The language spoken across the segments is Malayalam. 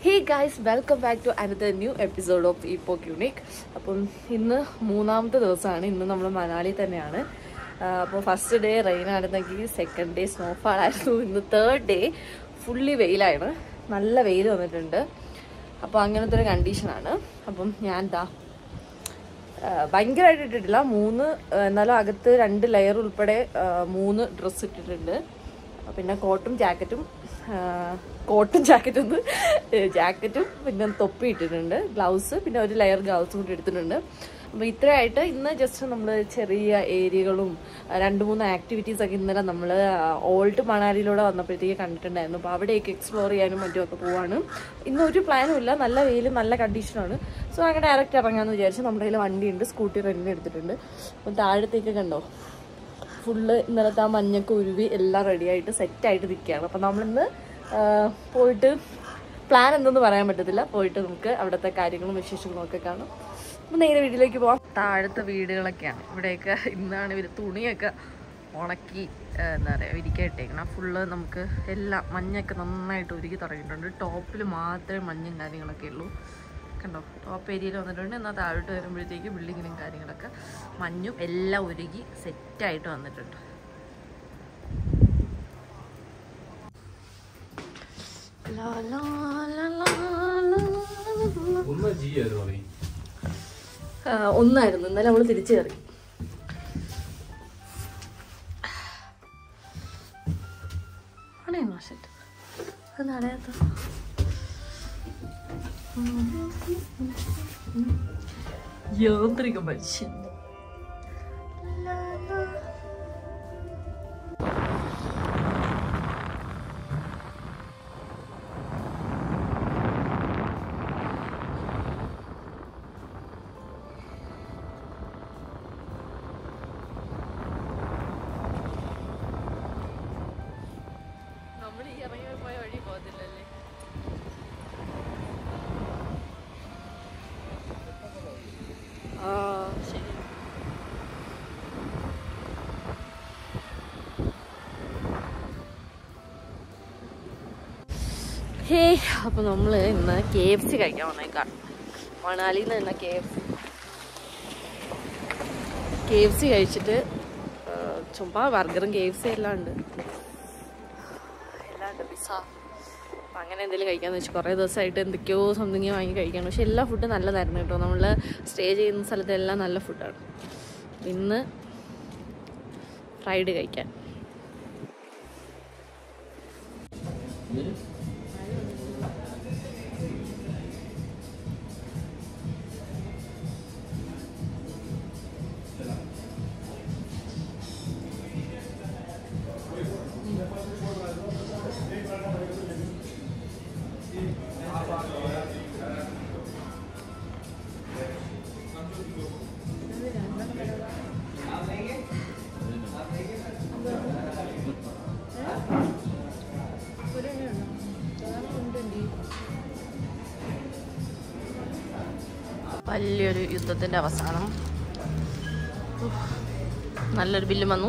Hey guys welcome back to another new episode of ഈപ്പോക്ക് യൂണിക് അപ്പം ഇന്ന് മൂന്നാമത്തെ ദിവസമാണ് ഇന്ന് നമ്മൾ മണാലി തന്നെയാണ് അപ്പോൾ ഫസ്റ്റ് ഡേ റെയിൻ ആയിരുന്നെങ്കിൽ സെക്കൻഡ് ഡേ സ്നോഫാൾ ആയിരുന്നു ഇന്ന് തേർഡ് ഡേ ഫുള്ളി വെയിലാണ് നല്ല വെയിൽ വന്നിട്ടുണ്ട് അപ്പോൾ അങ്ങനത്തെ ഒരു കണ്ടീഷനാണ് അപ്പം ഞാൻ ദാ ഭയങ്കരമായിട്ട് ഇട്ടിട്ടില്ല മൂന്ന് ആ, എന്നാലും അകത്ത് രണ്ട് ലെയർ ഉൾപ്പെടെ ആ, മൂന്ന് ഡ്രസ്സ് ഇട്ടിട്ടുണ്ട് പിന്നെ കോട്ടും ജാക്കറ്റും ആ, കോട്ടും ജാക്കറ്റും ജാക്കറ്റും പിന്നെ തൊപ്പി ഇട്ടിട്ടുണ്ട് ഗ്ലൗസ് പിന്നെ ഒരു ലെയർ ഗ്ലൗസും കൂടി എടുത്തിട്ടുണ്ട് അപ്പോൾ ഇത്രയായിട്ട് ഇന്ന് ജസ്റ്റ് നമ്മൾ ചെറിയ ഏരിയകളും ആ, രണ്ട് മൂന്ന് ആക്ടിവിറ്റീസ് ഒക്കെ ഇന്നലെ നമ്മൾ ഓൾഡ് മണാലിയിലൂടെ വന്നപ്പോഴത്തേക്ക് കണ്ടിട്ടുണ്ടായിരുന്നു അപ്പോൾ അവിടെയൊക്കെ എക്സ്പ്ലോർ ചെയ്യാനും മറ്റുമൊക്കെ പോവാണ് ഇന്ന് ഒരു പ്ലാനും ഇല്ല നല്ല വെയിൽ നല്ല കണ്ടീഷനാണ് സോ അങ്ങനെ ഡയറക്റ്റ് ഇറങ്ങാമെന്ന് വിചാരിച്ചു നമ്മുടെ കയ്യിൽ വണ്ടിയുണ്ട് സ്കൂട്ടി റെന്റിന് എടുത്തിട്ടുണ്ട് അപ്പോൾ താഴത്തേക്ക് കണ്ടോ ഫുള്ള് ഇന്നലത്തെ ആ മഞ്ഞൊക്കെ ഉരുവി എല്ലാം റെഡിയായിട്ട് സെറ്റായിട്ട് നിൽക്കുകയാണ് അപ്പം നമ്മളിന്ന് ആ, പോയിട്ട് പ്ലാൻ എന്തെന്ന് പറയാൻ പറ്റത്തില്ല പോയിട്ട് നമുക്ക് അവിടുത്തെ കാര്യങ്ങളും വിശേഷങ്ങളും ഒക്കെ കാണാം അപ്പം നേരെ വീട്ടിലേക്ക് പോവാം താഴത്തെ വീടുകളൊക്കെയാണ് ഇവിടെയൊക്കെ ഇന്നാണ് ഇവർ തുണിയൊക്കെ ഉണക്കി ആ, എന്താ പറയുക വിരിക്കാൻ ഇട്ടേക്കണം ഫുള്ള് നമുക്ക് എല്ലാം മഞ്ഞൊക്കെ നന്നായിട്ട് ഉരുകി തുടങ്ങിയിട്ടുണ്ട് ടോപ്പിൽ മാത്രമേ മഞ്ഞും കാര്യങ്ങളൊക്കെ ഉള്ളൂ കണ്ടോ ടോപ്പ് ഏരിയയിൽ വന്നിട്ടുണ്ട് എന്നാൽ താഴോട്ട് വരുമ്പോഴത്തേക്ക് ബിൽഡിങ്ങിലും കാര്യങ്ങളൊക്കെ മഞ്ഞും എല്ലാം ഉരുകി സെറ്റായിട്ട് വന്നിട്ടുണ്ട് ലാ, ലാ, ലാ, ലാ, ലാ, ലാ. ഒന്ന് ജി ആയിരുന്നു നീ ആ, ഒന്നായിരുന്നു ഇന്നലെ അവള് തിരിച്ചു കയറി ആണേ മാഷറ്റ് അത് നടയാത്ത യാന്ത്രിക മനുഷ്യൻ നമ്മൾ ഈ ഇറങ്ങി പോയ വഴി പോകത്തില്ലല്ലേ ആ ശരി ഹേ അപ്പൊ നമ്മള് ഇന്ന് കെ എഫ് സി കഴിക്കാൻ വന്നേക്കാം മണാലിയിൽ നിന്ന് K F C K F C കഴിച്ചിട്ട് ആ, ചുമ്മാ ബർഗറും കെ എഫ് സി എല്ലാം ഉണ്ട് എല്ലാം ഉണ്ട് പിസ്സ അപ്പം അങ്ങനെ എന്തെങ്കിലും കഴിക്കാന്ന് വെച്ചാൽ കുറേ ദിവസമായിട്ട് എന്തൊക്കെയോ സംതിങ് വാങ്ങി കഴിക്കണം പക്ഷെ എല്ലാ ഫുഡും നല്ലതായിരുന്നു കേട്ടോ നമ്മൾ സ്റ്റേ ചെയ്യുന്ന സ്ഥലത്തെല്ലാം നല്ല ഫുഡാണ് ഇന്ന് ഫ്രൈഡ് കഴിക്കാൻ വലിയൊരു യുദ്ധത്തിന്റെ അവസാനം ഉഫ്. നല്ലൊരു ബില്ല് വന്നു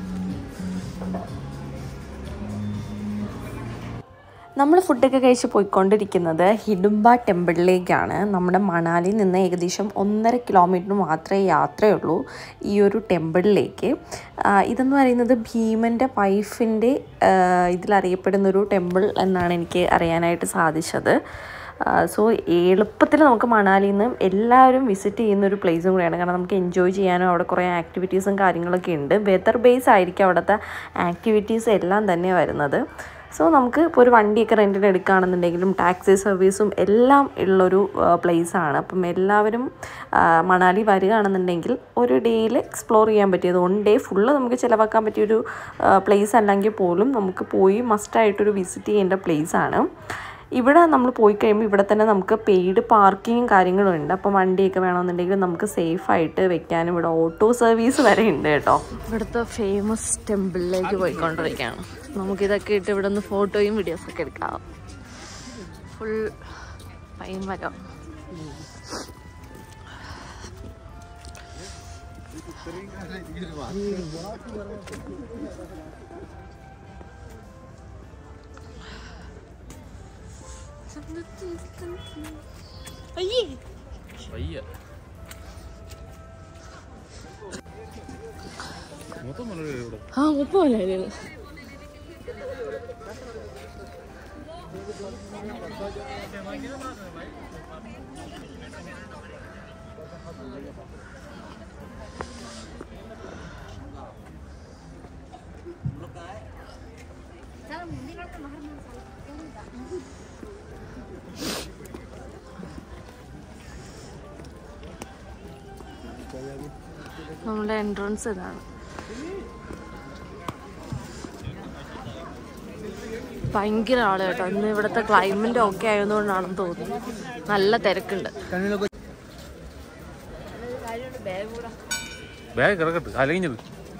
നമ്മൾ ഫുഡൊക്കെ കഴിച്ച് പോയിക്കൊണ്ടിരിക്കുന്നത് ഹിഡുംബ ടെമ്പിളിലേക്കാണ് നമ്മുടെ മണാലിയിൽ നിന്ന് ഏകദേശം ഒന്നര കിലോമീറ്റർ മാത്രമേ യാത്രയുള്ളൂ ഈ ഒരു ടെമ്പിളിലേക്ക് ആ, ഇതെന്ന് പറയുന്നത് ഭീമൻ്റെ വൈഫിൻ്റെ ഇതിലറിയപ്പെടുന്നൊരു ടെമ്പിൾ എന്നാണ് എനിക്ക് അറിയാനായിട്ട് സാധിച്ചത് സോ എളുപ്പത്തിൽ നമുക്ക് മണാലിയിൽ നിന്ന് എല്ലാവരും വിസിറ്റ് ചെയ്യുന്ന ഒരു പ്ലേസും കൂടിയാണ് കാരണം നമുക്ക് എൻജോയ് ചെയ്യാനും അവിടെ കുറേ ആക്ടിവിറ്റീസും കാര്യങ്ങളൊക്കെ ഉണ്ട് വെതർ ബേസ് ആയിരിക്കും അവിടുത്തെ ആക്ടിവിറ്റീസ് എല്ലാം തന്നെ വരുന്നത് സോ നമുക്ക് ഇപ്പോൾ ഒരു വണ്ടിയൊക്കെ റെൻറ്റിന് എടുക്കുകയാണെന്നുണ്ടെങ്കിലും ടാക്സി സർവീസും എല്ലാം ഉള്ളൊരു പ്ലേസ് ആണ് അപ്പം എല്ലാവരും ആ, മണാലി വരികയാണെന്നുണ്ടെങ്കിൽ ഒരു ഡേയിൽ എക്സ്പ്ലോർ ചെയ്യാൻ പറ്റിയത് വൺ ഡേ ഫുള്ള് നമുക്ക് ചിലവാക്കാൻ പറ്റിയൊരു പ്ലേസ് അല്ലെങ്കിൽ പോലും നമുക്ക് പോയി മസ്റ്റായിട്ടൊരു വിസിറ്റ് ചെയ്യേണ്ട പ്ലേസ് ആണ് ഇവിടെ നമ്മൾ പോയി കഴിയുമ്പോൾ ഇവിടെ തന്നെ നമുക്ക് പെയ്ഡ് പാർക്കിങ്ങും കാര്യങ്ങളും ഉണ്ട് അപ്പോൾ വണ്ടിയൊക്കെ വേണമെന്നുണ്ടെങ്കിൽ നമുക്ക് സേഫായിട്ട് വെക്കാനും ഇവിടെ ഓട്ടോ സർവീസ് വരെ ഉണ്ട് കേട്ടോ ഇവിടുത്തെ ഫേമസ് ടെമ്പിളിലേക്ക് പോയിക്കൊണ്ടിരിക്കുകയാണ് നമുക്കിതൊക്കെ ഇട്ട് ഇവിടെ നിന്ന് ഫോട്ടോയും വീഡിയോസൊക്കെ എടുക്കാം ഫുൾ പൈമരം അയ്യേ വയ്യ മൊത്തം മല ഇവിടെ ആ മുപ്പതല്ലേ നമ്മുടെ എൻട്രൻസ് ഇതാണ് ഭയങ്കര ആള് കേട്ടോ ഇന്ന് ഇവിടുത്തെ ക്ലൈമറ്റ് ഓക്കെ ആയതുകൊണ്ടാണെന്ന് തോന്നുന്നു നല്ല തിരക്കുണ്ട് ബാഗ് കിടക്കട്ട് അലങ്ങിഞ്ഞത്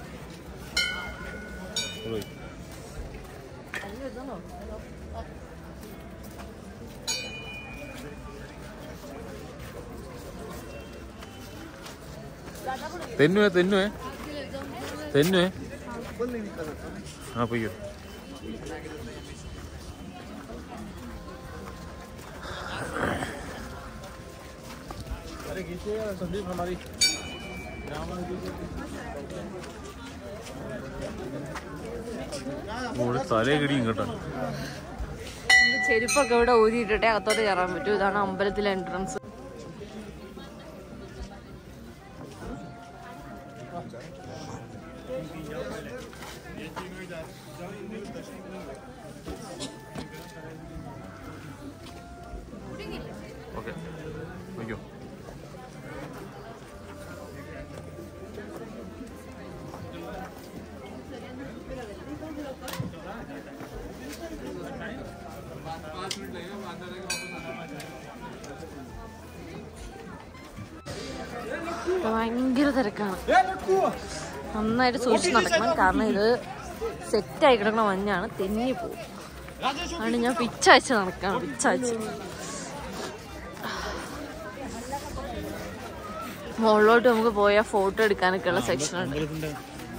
തെന്നുവേ തെന്നുവേ തെന്നുവേ ആ പൊയ്യോ ഇവിടെ തലേ കിടിയും കേട്ടോ നമുക്ക് ചെരുപ്പൊക്കെ ഇവിടെ ഊരിയിട്ടിട്ടേ അകത്തോട്ട് കയറാൻ പറ്റൂ ഇതാണ് അമ്പലത്തിലെ എൻട്രൻസ് ഓക്കെ പൊയ്യോ ഭയങ്കര തിരക്കാണ് നന്നായിട്ട് സൂക്ഷിച്ച് നടക്കണം കാരണം ഇത് സെറ്റായി കിടക്കണ മഞ്ഞാണ് തെന്നി പോകും അതുകൊണ്ട് ഞാൻ പിച്ചയച്ച് നടക്കണം പിച്ചയച്ച് മുകളിലോട്ട് നമുക്ക് പോയാൽ ഫോട്ടോ എടുക്കാനൊക്കെ ഉള്ള സെക്ഷൻ ഉണ്ട്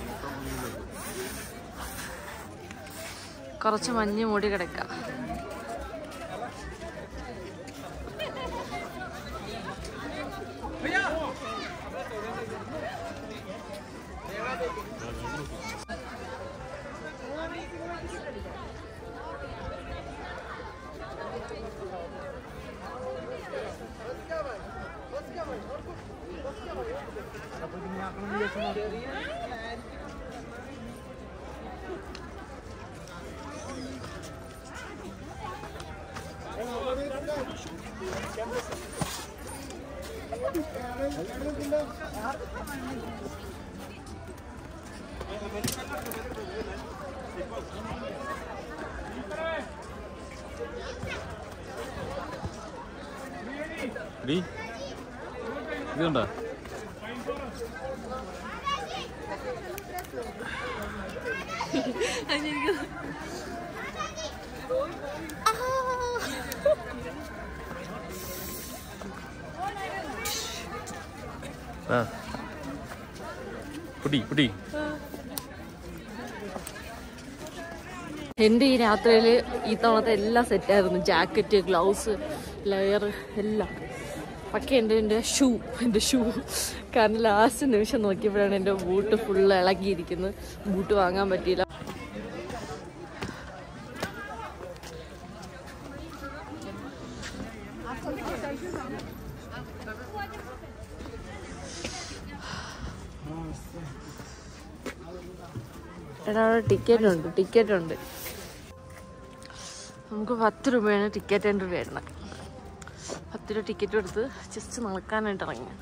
കുറച്ച് മഞ്ഞ് മൂടി കിടക്കാം ഡി ഇതുണ്ടോ ആ പിടി പിടി എൻ്റെ ഈ രാത്രിയിൽ ഈ തവണത്തെ എല്ലാം സെറ്റായിരുന്നു ജാക്കറ്റ് ഗ്ലൗസ് ലെയർ എല്ലാം പക്ഷേ എൻ്റെ എൻ്റെ ഷൂ എൻ്റെ ഷൂ കാരണം ലാസ്റ്റ് നിമിഷം നോക്കിയപ്പോഴാണ് എൻ്റെ ബൂട്ട് ഫുള്ള് ഇളകിയിരിക്കുന്നത് ബൂട്ട് വാങ്ങാൻ പറ്റിയില്ല എടാ അവിടെ ടിക്കറ്റ് ഉണ്ട് ടിക്കറ്റ് ഉണ്ട് നമുക്ക് പത്ത് രൂപയാണ് ടിക്കറ്റ് എൻട്രി വരുന്നത് പത്ത് രൂപ ടിക്കറ്റ് എടുത്ത് ജസ്റ്റ് നടക്കാനായിട്ട് ഇറങ്ങി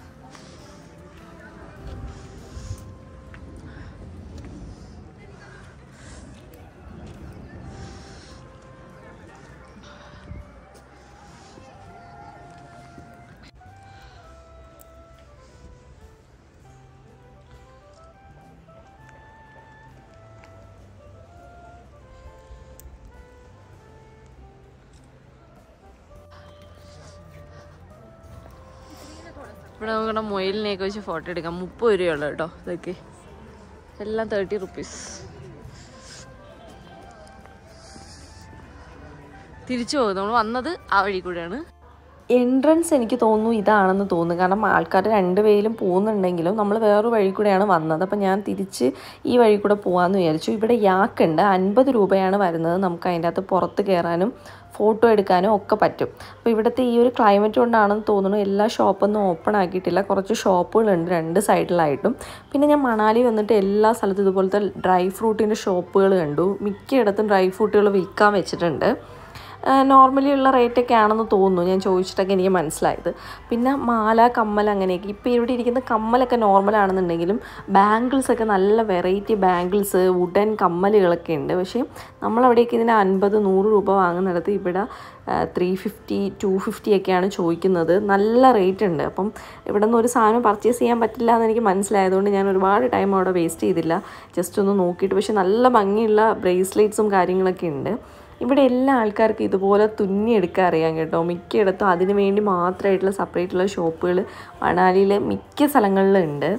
ഇവിടെ നമുക്കിവിടെ മൊയിലിനെയൊക്കെ വെച്ച് ഫോട്ടോ എടുക്കാം മുപ്പത് രൂപയുള്ളൂ കേട്ടോ ഇതൊക്കെ എല്ലാം തേർട്ടി റുപ്പീസ് തിരിച്ചു പോകും നമ്മൾ വന്നത് ആ വഴി കൂടെയാണ് എൻട്രൻസ് എനിക്ക് തോന്നുന്നു ഇതാണെന്ന് തോന്നുന്നു കാരണം ആൾക്കാർ രണ്ട് വേയിലും പോകുന്നുണ്ടെങ്കിലും നമ്മൾ വേറൊരു വഴി കൂടെയാണ് വന്നത് അപ്പം ഞാൻ തിരിച്ച് ഈ വഴി കൂടെ പോകാമെന്ന് വിചാരിച്ചു ഇവിടെ യാക്കുണ്ട് അൻപത് രൂപയാണ് വരുന്നത് നമുക്ക് അതിൻ്റെ അകത്ത് പുറത്ത് കയറാനും ഫോട്ടോ എടുക്കാനും ഒക്കെ പറ്റും അപ്പോൾ ഇവിടുത്തെ ഈ ഒരു ക്ലൈമറ്റ് കൊണ്ടാണെന്ന് തോന്നുന്നു എല്ലാ ഷോപ്പൊന്നും ഓപ്പൺ ആക്കിയിട്ടില്ല കുറച്ച് ഷോപ്പുകളുണ്ട് രണ്ട് സൈഡിലായിട്ടും പിന്നെ ഞാൻ മണാലി വന്നിട്ട് എല്ലാ സ്ഥലത്തും ഇതുപോലത്തെ ഡ്രൈ ഫ്രൂട്ടിൻ്റെ ഷോപ്പുകൾ കണ്ടു മിക്കയിടത്തും ഡ്രൈ ഫ്രൂട്ടുകൾ വിൽക്കാൻ വെച്ചിട്ടുണ്ട് നോർമലി ഉള്ള റേറ്റൊക്കെ ആണെന്ന് തോന്നുന്നു ഞാൻ ചോദിച്ചിട്ടൊക്കെ എനിക്ക് മനസ്സിലായത് പിന്നെ മാല കമ്മൽ അങ്ങനെയൊക്കെ ഇപ്പോൾ ഇവിടെ ഇരിക്കുന്ന കമ്മലൊക്കെ നോർമലാണെന്നുണ്ടെങ്കിലും ബാംഗിൾസ് ഒക്കെ നല്ല വെറൈറ്റി ബാംഗിൾസ് വുഡൻ കമ്മലുകളൊക്കെ ഉണ്ട് പക്ഷേ നമ്മളവിടേക്ക് ഇതിന് അൻപത് നൂറ് രൂപ വാങ്ങുന്നിടത്ത് ഇവിടെ ത്രീ ഫിഫ്റ്റി ടു ഫിഫ്റ്റി ഒക്കെയാണ് ചോദിക്കുന്നത് നല്ല റേറ്റ് ഉണ്ട് അപ്പം ഇവിടെ നിന്ന് ഒരു സാധനം പർച്ചേസ് ചെയ്യാൻ പറ്റില്ല എന്ന് എനിക്ക് മനസ്സിലായതുകൊണ്ട് ഞാൻ ഒരുപാട് ടൈം അവിടെ വേസ്റ്റ് ചെയ്തില്ല ജസ്റ്റ് ഒന്ന് നോക്കിയിട്ട് പക്ഷേ നല്ല ഭംഗിയുള്ള ബ്രേസ്ലെറ്റ്സും കാര്യങ്ങളൊക്കെ ഉണ്ട് ഇവിടെ എല്ലാ ആൾക്കാർക്കും ഇതുപോലെ തുന്നിയെടുക്കാൻ അറിയാം കേട്ടോ മിക്കയിടത്തും അതിന് വേണ്ടി മാത്രമായിട്ടുള്ള സെപ്പറേറ്റുള്ള ഷോപ്പുകൾ മണാലിയിൽ മിക്ക സ്ഥലങ്ങളിലും ഉണ്ട്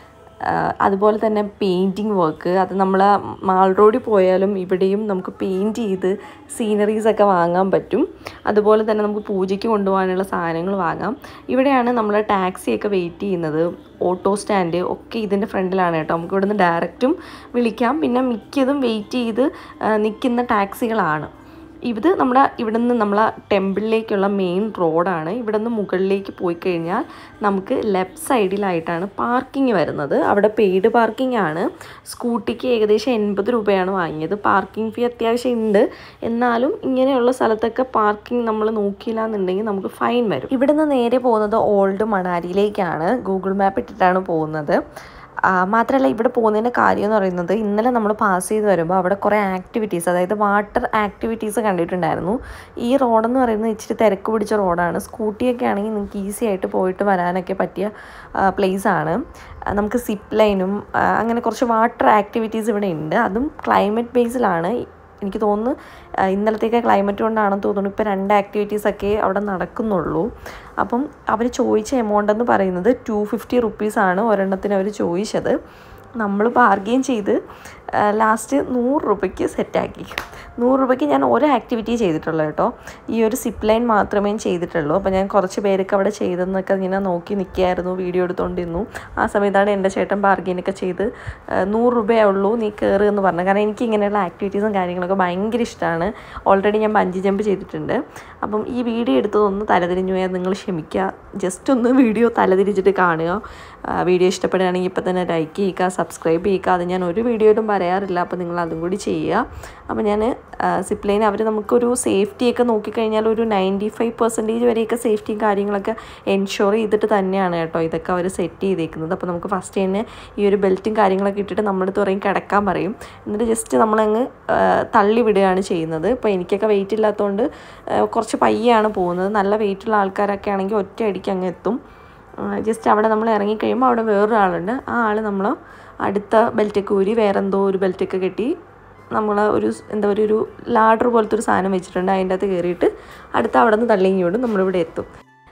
ആഹ് അതുപോലെ തന്നെ പെയിൻറ്റിങ് വർക്ക് അത് നമ്മൾ മാൾ റോഡിൽ പോയാലും ഇവിടെയും നമുക്ക് പെയിൻറ്റ് ചെയ്ത് സീനറീസ് ഒക്കെ വാങ്ങാൻ പറ്റും അതുപോലെ തന്നെ നമുക്ക് പൂജയ്ക്ക് കൊണ്ടുപോകാനുള്ള സാധനങ്ങൾ വാങ്ങാം ഇവിടെയാണ് നമ്മൾ ടാക്സിയൊക്കെ വെയിറ്റ് ചെയ്യുന്നത് ഓട്ടോ സ്റ്റാൻഡ് ഒക്കെ ഇതിൻ്റെ ഫ്രണ്ടിലാണ് കേട്ടോ നമുക്ക് ഇവിടുന്ന് ഡയറക്റ്റും വിളിക്കാം പിന്നെ മിക്കതും വെയിറ്റ് ചെയ്ത് ആഹ് നിൽക്കുന്ന ടാക്സികളാണ് ഇത് നമ്മുടെ ഇവിടെ നിന്ന് നമ്മളെ ടെമ്പിളിലേക്കുള്ള മെയിൻ റോഡാണ് ഇവിടെ നിന്ന് മുകളിലേക്ക് പോയി കഴിഞ്ഞാൽ നമുക്ക് ലെഫ്റ്റ് സൈഡിലായിട്ടാണ് പാർക്കിംഗ് വരുന്നത് അവിടെ പെയ്ഡ് പാർക്കിംഗ് ആണ് സ്കൂട്ടിക്ക് ഏകദേശം എൺപത് രൂപയാണ് വാങ്ങിയത് പാർക്കിംഗ് ഫീ അത്യാവശ്യം ഉണ്ട് എന്നാലും ഇങ്ങനെയുള്ള സ്ഥലത്തൊക്കെ പാർക്കിംഗ് നമ്മൾ നോക്കിയില്ല എന്നുണ്ടെങ്കിൽ നമുക്ക് ഫൈൻ വരും ഇവിടെ നിന്ന് നേരെ പോകുന്നത് ഓൾഡ് മണാലിയിലേക്കാണ് ഗൂഗിൾ മാപ്പ് ഇട്ടിട്ടാണ് പോകുന്നത് ആ, മാത്രമല്ല ഇവിടെ പോകുന്നതിൻ്റെ കാര്യം എന്ന് പറയുന്നത് ഇന്നലെ നമ്മൾ പാസ് ചെയ്ത് വരുമ്പോൾ അവിടെ കുറേ ആക്ടിവിറ്റീസ് അതായത് വാട്ടർ ആക്ടിവിറ്റീസ് കണ്ടിട്ടുണ്ടായിരുന്നു ഈ റോഡെന്ന് പറയുന്നത് ഇച്ചിരി തിരക്ക് പിടിച്ച റോഡാണ് സ്കൂട്ടിയൊക്കെ ആണെങ്കിൽ നിങ്ങൾക്ക് ഈസി ആയിട്ട് പോയിട്ട് വരാനൊക്കെ പറ്റിയ പ്ലേസ് ആണ് ആ, നമുക്ക് സിപ്പ് ലൈനും ആ, അങ്ങനെ കുറച്ച് വാട്ടർ ആക്ടിവിറ്റീസ് ഇവിടെ ഉണ്ട് അതും ക്ലൈമറ്റ് ബേസിലാണ് എനിക്ക് തോന്നുന്നു ആ, ഇന്നലത്തേക്ക് ക്ലൈമറ്റ് കൊണ്ടാണെന്ന് തോന്നുന്നു ഇപ്പോൾ രണ്ട് ആക്ടിവിറ്റീസ് ഒക്കെ അവിടെ നടക്കുന്നുള്ളൂ അപ്പം അവർ ചോദിച്ച എമൗണ്ട് എന്ന് പറയുന്നത് ടു ഫിഫ്റ്റി റുപ്പീസാണ് ഒരെണ്ണത്തിന് അവർ ചോദിച്ചത് നമ്മൾ ബാർഗെയിൻ ചെയ്ത് ലാസ്റ്റ് നൂറ് രൂപയ്ക്ക് സെറ്റാക്കി നൂറ് രൂപയ്ക്ക് ഞാൻ ഒരു ആക്ടിവിറ്റി ചെയ്തിട്ടുള്ളൂ കേട്ടോ ഈ ഒരു സിപ്പ് ലൈൻ മാത്രമേ ചെയ്തിട്ടുള്ളൂ അപ്പോൾ ഞാൻ കുറച്ച് പേരൊക്കെ അവിടെ ചെയ്തെന്നൊക്കെ ഇങ്ങനെ നോക്കി നിൽക്കുകയായിരുന്നു വീഡിയോ എടുത്തുകൊണ്ടിരുന്നു ആ സമയത്താണ് എൻ്റെ ചേട്ടൻ ബാർഗെയിനൊക്കെ ചെയ്ത് ആ, നൂറ് രൂപയേ ഉള്ളൂ നീ കയറുക എന്ന് പറഞ്ഞു കാരണം എനിക്ക് ഇങ്ങനെയുള്ള ആക്ടിവിറ്റീസും കാര്യങ്ങളൊക്കെ ഭയങ്കര ഇഷ്ടമാണ് ഓൾറെഡി ഞാൻ ബഞ്ചി ജമ്പ് ചെയ്തിട്ടുണ്ട് അപ്പം ഈ വീഡിയോ എടുത്തതൊന്ന് തലതിരിഞ്ഞു പോയാൽ നിങ്ങൾ ക്ഷമിക്കുക ജസ്റ്റ് ഒന്ന് വീഡിയോ തലതിരിച്ചിട്ട് കാണുക ആ, വീഡിയോ ഇഷ്ടപ്പെടുകയാണെങ്കിൽ ഇപ്പം തന്നെ ലൈക്ക് ചെയ്യുക സബ്സ്ക്രൈബ് ചെയ്യുക അത് ഞാൻ ഒരു വീഡിയോയിലും പറയാറില്ല അപ്പോൾ നിങ്ങൾ അതും കൂടി ചെയ്യുക അപ്പോൾ ഞാൻ സിപ്പ് ലൈൻ അവർ നമുക്കൊരു സേഫ്റ്റിയൊക്കെ നോക്കിക്കഴിഞ്ഞാൽ ഒരു നയൻറ്റി ഫൈവ് പെർസെൻറ്റേജ് വരെയൊക്കെ സേഫ്റ്റിയും കാര്യങ്ങളൊക്കെ എൻഷുർ ചെയ്തിട്ട് തന്നെയാണ് കേട്ടോ ഇതൊക്കെ അവർ സെറ്റ് ചെയ്തേക്കുന്നത് അപ്പോൾ നമുക്ക് ഫസ്റ്റ് തന്നെ ഈ ഒരു ബെൽറ്റും കാര്യങ്ങളൊക്കെ ഇട്ടിട്ട് നമ്മുടെ അടുത്ത് പറയും കിടക്കാൻ പറയും എന്നിട്ട് ജസ്റ്റ് നമ്മളങ്ങ് ആ, തള്ളി വിടുകയാണ് ചെയ്യുന്നത് ഇപ്പോൾ എനിക്കൊക്കെ വെയിറ്റ് ഇല്ലാത്തതുകൊണ്ട് ആ, കുറച്ച് പയ്യാണ് പോകുന്നത് നല്ല വെയിറ്റുള്ള ആൾക്കാരൊക്കെ ആണെങ്കിൽ ഒറ്റ അടിക്ക് അങ്ങ് എത്തും ജസ്റ്റ് അവിടെ നമ്മൾ ഇറങ്ങിക്കഴിയുമ്പോൾ അവിടെ വേറൊരാളുണ്ട് ആ ആൾ നമ്മൾ അടുത്ത ബെൽറ്റൊക്കെ ഊരി വേറെ എന്തോ ഒരു ബെൽറ്റൊക്കെ കെട്ടി നമ്മൾ ഒരു സ് എന്താ പറയുക ഒരു ലാഡർ പോലത്തെ ഒരു സാധനം വെച്ചിട്ടുണ്ട് അതിൻ്റെ അകത്ത് കയറിയിട്ട് അടുത്ത അവിടെ നിന്ന് തള്ളിങ്ങോട്ട് നമ്മളിവിടെ എത്തും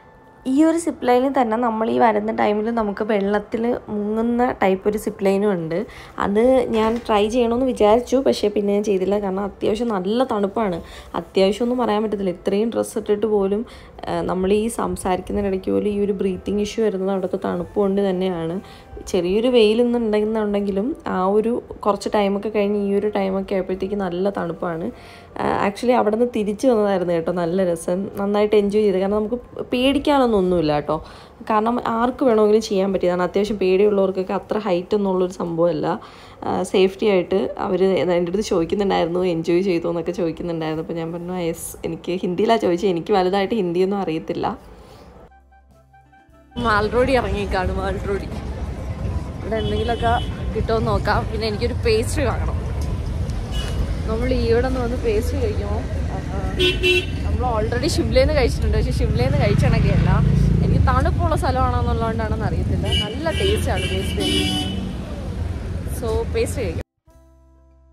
ഈ ഒരു സിപ്പ് ലൈനിൽ തന്നെ നമ്മൾ ഈ വരുന്ന ടൈമിൽ നമുക്ക് വെള്ളത്തിൽ മുങ്ങുന്ന ടൈപ്പ് ഒരു സിപ്പ് ലൈനും ഉണ്ട് അത് ഞാൻ ട്രൈ ചെയ്യണമെന്ന് വിചാരിച്ചു പക്ഷേ പിന്നെ ഞാൻ ചെയ്തില്ല കാരണം അത്യാവശ്യം നല്ല തണുപ്പാണ് അത്യാവശ്യം ഒന്നും പറയാൻ പറ്റത്തില്ല ഇത്രയും ഡ്രസ്സ് ഇട്ടിട്ട് പോലും ആ, നമ്മൾ ഈ സംസാരിക്കുന്നതിനിടയ്ക്ക് പോലും ഈ ഒരു ബ്രീത്തിങ് ഇഷ്യൂ വരുന്നത് അവിടുത്തെ തണുപ്പ് കൊണ്ട് തന്നെയാണ് ചെറിയൊരു വെയിലൊന്നുണ്ടെന്നുണ്ടെങ്കിലും ആ ഒരു കുറച്ച് ടൈമൊക്കെ കഴിഞ്ഞ് ഈ ഒരു ടൈമൊക്കെ ആയപ്പോഴത്തേക്ക് നല്ല തണുപ്പാണ് ആക്ച്വലി അവിടെ നിന്ന് തിരിച്ചു വന്നതായിരുന്നു കേട്ടോ നല്ല രസം നന്നായിട്ട് എൻജോയ് ചെയ്ത് കാരണം നമുക്ക് പേടിക്കാനൊന്നും ഒന്നുമില്ല കേട്ടോ കാരണം ആർക്ക് വേണമെങ്കിലും ചെയ്യാൻ പറ്റിയതാണ് അത്യാവശ്യം പേടിയുള്ളവർക്കൊക്കെ അത്ര ഹൈറ്റ് എന്നുള്ളൊരു സംഭവമല്ല സേഫ്റ്റി ആയിട്ട് അവർ എൻ്റെ അടുത്ത് ചോദിക്കുന്നുണ്ടായിരുന്നു എൻജോയ് ചെയ്തു എന്നൊക്കെ ചോദിക്കുന്നുണ്ടായിരുന്നു അപ്പോൾ ഞാൻ പറഞ്ഞു യെസ് എനിക്ക് ഹിന്ദിയിലാണ് ചോദിച്ചത് എനിക്ക് വലുതായിട്ട് ഹിന്ദിയൊന്നും അറിയത്തില്ല മാൽറോഡി ഇറങ്ങിക്കാണ് മാൽറോഡി ഇവിടെ എന്തെങ്കിലുമൊക്കെ കിട്ടുമെന്ന് നോക്കാം പിന്നെ എനിക്കൊരു പേസ്ട്രി വാങ്ങണം നമ്മൾ ഇവിടെ നിന്ന് വന്ന് പേസ്ട്രി കഴിക്കുമോ നമ്മൾ ഓൾറെഡി ഷിംലയിൽ നിന്ന് കഴിച്ചിട്ടുണ്ട് പക്ഷേ ഷിംലയിൽ നിന്ന് കഴിച്ചണക്കെയല്ല എനിക്ക് തണുപ്പുള്ള സ്ഥലമാണോ എന്നുള്ളതുകൊണ്ടാണെന്ന് അറിയത്തില്ല നല്ല ടേസ്റ്റാണ് പേസ്ട്രി സോ പേസ്ട്രി കഴിക്കാം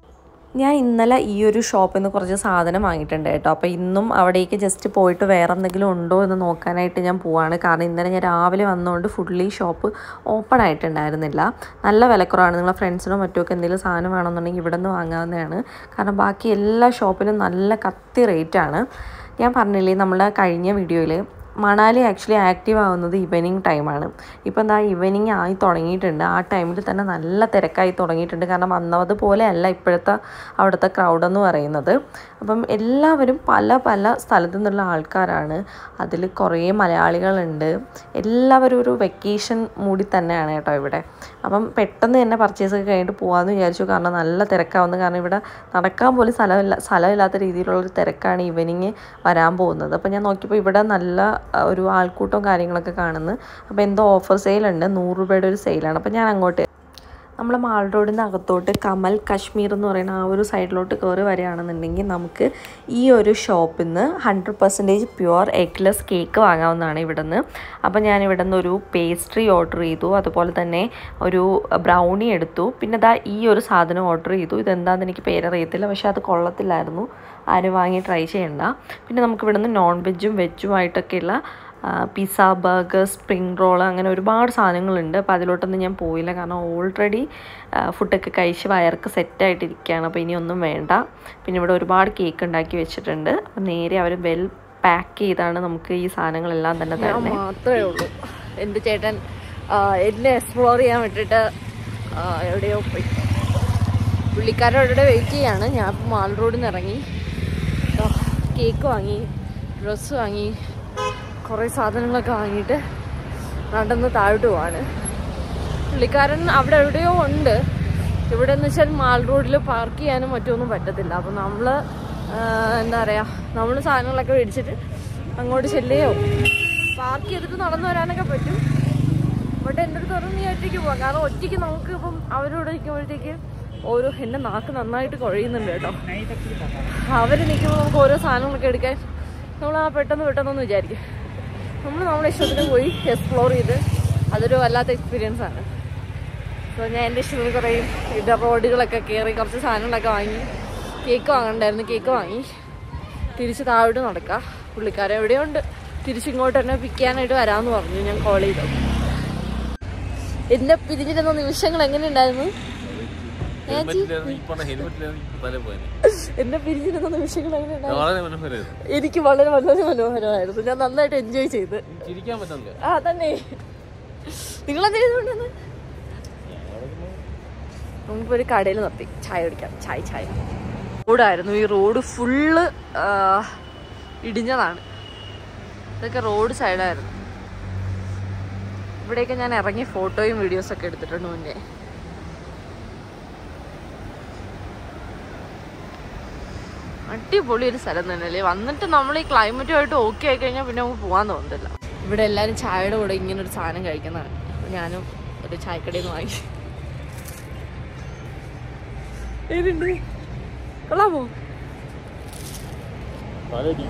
ഞാൻ ഇന്നലെ ഈ ഒരു ഷോപ്പിൽ നിന്ന് കുറച്ച് സാധനം വാങ്ങിയിട്ടുണ്ട് കേട്ടോ അപ്പോൾ ഇന്നും അവിടേക്ക് ജസ്റ്റ് പോയിട്ട് വേറെ എന്തെങ്കിലും ഉണ്ടോ എന്ന് നോക്കാനായിട്ട് ഞാൻ പോവാണ് കാരണം ഇന്നലെ ഞാൻ രാവിലെ വന്നതുകൊണ്ട് ഫുള്ളി ഷോപ്പ് ഓപ്പൺ ആയിട്ടുണ്ടായിരുന്നില്ല നല്ല വിലക്കുറവാണ് നിങ്ങളെ ഫ്രണ്ട്സിനോ മറ്റോ ഒക്കെ എന്തെങ്കിലും സാധനം വേണമെന്നുണ്ടെങ്കിൽ ഇവിടെ നിന്ന് വാങ്ങാവുന്നതാണ് കാരണം ബാക്കി എല്ലാ ഷോപ്പിലും നല്ല കത്തി റേറ്റാണ് ഞാൻ പറഞ്ഞില്ലേ നമ്മളെ കഴിഞ്ഞ വീഡിയോയിൽ മണാലി ആക്ച്വലി ആക്റ്റീവ് ആവുന്നത് ഈവനിങ് ടൈമാണ് ഇപ്പം എന്താ ഈവനിങ് ആയി തുടങ്ങിയിട്ടുണ്ട് ആ ടൈമിൽ തന്നെ നല്ല തിരക്കായി തുടങ്ങിയിട്ടുണ്ട് കാരണം വന്നതുപോലെ അല്ല ഇപ്പോഴത്തെ അവിടുത്തെ ക്രൗഡ് എന്ന് പറയുന്നത് അപ്പം എല്ലാവരും പല പല സ്ഥലത്തു നിന്നുള്ള ആൾക്കാരാണ് അതിൽ കുറേ മലയാളികളുണ്ട് എല്ലാവരും ഒരു വെക്കേഷൻ മൂടി തന്നെയാണ് കേട്ടോ ഇവിടെ അപ്പം പെട്ടെന്ന് തന്നെ പർച്ചേസ് ഒക്കെ കഴിഞ്ഞിട്ട് പോകാമെന്ന് വിചാരിച്ചു കാരണം നല്ല തിരക്കാവുന്നു കാരണം ഇവിടെ നടക്കാൻ പോലും സ്ഥലമില്ല സ്ഥലമില്ലാത്ത രീതിയിലുള്ളൊരു തിരക്കാണ് ഈവനിങ് വരാൻ പോകുന്നത് അപ്പോൾ ഞാൻ നോക്കിയപ്പോൾ ഇവിടെ നല്ല ആ, ഒരു ആൾക്കൂട്ടവും കാര്യങ്ങളൊക്കെ കാണുന്നു അപ്പോൾ എന്തോ ഓഫർ സെയിലുണ്ട് നൂറ് രൂപയുടെ ഒരു സെയിലാണ് അപ്പോൾ ഞാൻ അങ്ങോട്ട് നമ്മൾ മാൾ റോഡിന് അകത്തോട്ട് കമൽ കശ്മീർ എന്ന് പറയുന്ന ആ ഒരു സൈഡിലോട്ട് കയറി വരികയാണെന്നുണ്ടെങ്കിൽ നമുക്ക് ഈ ഒരു ഷോപ്പിൽ നിന്ന് hundred percentage pure eggless cake വാങ്ങാവുന്നതാണ് ഇവിടെ നിന്ന് അപ്പോൾ ഞാൻ ഇവിടെ നിന്ന് ഒരു പേസ്ട്രി ഓർഡർ ചെയ്തു അതുപോലെ തന്നെ ഒരു ബ്രൗണി എടുത്തു പിന്നെ ദാ ഈ ഒരു സാധനം ഓർഡർ ചെയ്തു ഇതെന്താണെന്ന് എനിക്ക് പേരറിയത്തില്ല പക്ഷേ അത് കൊള്ളത്തില്ലായിരുന്നു ആരും വാങ്ങി ട്രൈ ചെയ്യണ്ട പിന്നെ നമുക്ക് ഇവിടെ നിന്ന് നോൺ വെജും വെജുമായിട്ടൊക്കെയുള്ള പിസ്സ ബർഗർ സ്പ്രിംഗ് റോൾ അങ്ങനെ ഒരുപാട് സാധനങ്ങളുണ്ട് അപ്പോൾ അതിലോട്ടൊന്നും ഞാൻ പോയില്ല കാരണം ഓൾറെഡി ഫുഡൊക്കെ കഴിച്ച് വയർക്ക് സെറ്റായിട്ടിരിക്കുകയാണ് അപ്പോൾ ഇനി ഒന്നും വേണ്ട പിന്നെ ഇവിടെ ഒരുപാട് കേക്ക് ഉണ്ടാക്കി വെച്ചിട്ടുണ്ട് അപ്പോൾ നേരെ അവർ വെൽ പാക്ക് ചെയ്താണ് നമുക്ക് ഈ സാധനങ്ങളെല്ലാം തന്നെ ഞാൻ തരുന്നത് മാത്രമേ ഉള്ളൂ എൻ്റെ ചേട്ടൻ ആ, എന്നെ എക്സ്പ്ലോർ ചെയ്യാൻ വിട്ടിട്ട് ആ, എവിടെയോ പോയി പുള്ളിക്കാരോടെ വെയിറ്റ് ചെയ്യാണ് ഞാൻ ഇപ്പോൾ മാൾ റോഡിൽ നിന്ന് ഇറങ്ങി ആ, കേക്ക് വാങ്ങി ഡ്രസ്സ് വാങ്ങി കുറേ സാധനങ്ങളൊക്കെ വാങ്ങിയിട്ട് നടന്ന് താഴോട്ട് പോവാണ് പുള്ളിക്കാരൻ അവിടെ എവിടെയോ ഉണ്ട് ഇവിടെ എന്ന് വെച്ചാൽ മാൾ റോഡിൽ പാർക്ക് ചെയ്യാനും മറ്റൊന്നും പറ്റത്തില്ല അപ്പം നമ്മൾ എന്താ പറയുക നമ്മൾ സാധനങ്ങളൊക്കെ മേടിച്ചിട്ട് അങ്ങോട്ട് ചെല്ലുകയോ പാർക്ക് ചെയ്തിട്ട് നടന്നു വരാനൊക്കെ പറ്റും ബട്ട് എൻ്റെ അടുത്ത് പറഞ്ഞു നീ ഒറ്റയ്ക്ക് പോകാം കാരണം ഒറ്റയ്ക്ക് നമുക്ക് ഇപ്പം അവരോട് നിൽക്കുമ്പോഴത്തേക്ക് ഓരോ എൻ്റെ നാക്ക് നന്നായിട്ട് കുഴയുന്നുണ്ട് കേട്ടോ അവർ നിൽക്കുമ്പോൾ നമുക്ക് ഓരോ സാധനങ്ങളൊക്കെ എടുക്കാൻ നമ്മൾ ആ പെട്ടെന്ന് പെട്ടെന്നൊന്ന് വിചാരിക്കും നമ്മൾ നമ്മുടെ ഇഷ്ടത്തിന് പോയി എക്സ്പ്ലോർ ചെയ്ത് അതൊരു വല്ലാത്ത എക്സ്പീരിയൻസ് ആണ് സോ ഞാൻ എൻ്റെ ഇഷ്ടത്തിന് കുറേ ഇത് റോഡുകളൊക്കെ കയറി കുറച്ച് സാധനങ്ങളൊക്കെ വാങ്ങി കേക്ക് വാങ്ങണ്ടായിരുന്നു കേക്ക് വാങ്ങി തിരിച്ച് താഴോട്ട് നടക്കാം പുള്ളിക്കാരൻ എവിടെയുണ്ട് തിരിച്ചിങ്ങോട്ട് തന്നെ പിക്ക് ചെയ്യാനായിട്ട് വരാമെന്ന് പറഞ്ഞു ഞാൻ കോൾ ചെയ്തു എന്നെ പിരിഞ്ഞിരുന്ന നിമിഷങ്ങൾ എങ്ങനെയുണ്ടായിരുന്നു ഹെൽമെറ്റിലായിരുന്നു ഈ പറഞ്ഞ ഹെൽമെറ്റിലായിരുന്നു ഈ തല പോയത് എന്നെ പിരിഞ്ഞിരുന്ന നിമിഷങ്ങൾ എങ്ങനെയുണ്ടായിരുന്നു വളരെ മനോഹരമായിരുന്നു എനിക്ക് വളരെ വളരെ മനോഹരമായിരുന്നു ഞാൻ നന്നായിട്ട് എൻജോയ് ചെയ്ത് ചിരിക്കാൻ പറ്റുന്നില്ല ആ തന്നെ നിങ്ങളെന്താ ചെയ്തുകൊണ്ടെന്ന് നമുക്കിപ്പോ ഒരു കടയിൽ നിർത്തി ചായ കുടിക്കാം ചായ ചായ റോഡായിരുന്നു ഈ റോഡ് ഫുള്ള് ഇടിഞ്ഞതാണ് ഇതൊക്കെ റോഡ് സൈഡായിരുന്നു ഇവിടെയൊക്കെ ഞാൻ ഇറങ്ങി ഫോട്ടോയും വീഡിയോസും ഒക്കെ എടുത്തിട്ടുണ്ട് മുന്നേ അടിപൊളി ഒരു സ്ഥലം തന്നെയല്ലേ വന്നിട്ട് നമ്മൾ ഈ ക്ലൈമറ്റുമായിട്ട് ഓക്കെ ആയി കഴിഞ്ഞാൽ പിന്നെ നമുക്ക് പോകാൻ തോന്നുന്നില്ല ഇവിടെ എല്ലാവരും ചായയുടെ കൂടെ ഇങ്ങനെ ഒരു സാധനം കഴിക്കുന്നതാണ് അപ്പൊ ഞാനും ഒരു ചായക്കടയിൽ നിന്ന് വാങ്ങി ഏതുണ്ട് കൊള്ളാമോ തലടി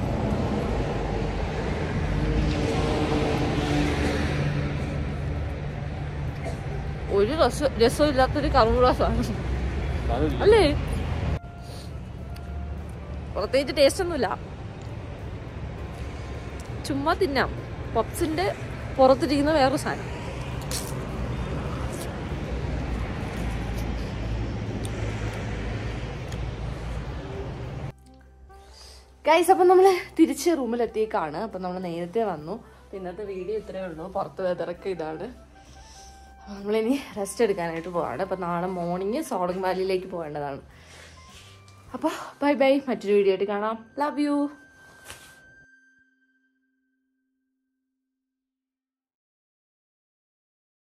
ഒരു രസം രസവും ഇല്ലാത്തൊരു കറുമുറ സാധനം തലടി അല്ലേ പ്രത്യേകിച്ച് ടേസ്റ്റ് ഒന്നുമില്ല ചുമ്മാ തിന്നാം പപ്സിന്റെ പുറത്തിരിക്കുന്ന വേറൊരു സാധനം ഗൈസ് അപ്പം നമ്മൾ തിരിച്ച് റൂമിലെത്തിയേക്കാണ് അപ്പം നമ്മൾ നേരത്തെ വന്നു അപ്പം ഇന്നത്തെ വീഡിയോ ഇത്രയേ ഉള്ളൂ പുറത്ത് വെതറൊക്കെ ഇതാണ് നമ്മളിനി റെസ്റ്റ് എടുക്കാനായിട്ട് പോവാണ് അപ്പം നാളെ മോർണിംഗ് സോളങ് വാലിയിലേക്ക് പോകേണ്ടതാണ് അപ്പോൾ ബൈ ബൈ മറ്റൊരു വീഡിയോ ആയിട്ട് കാണാം ലവ് യു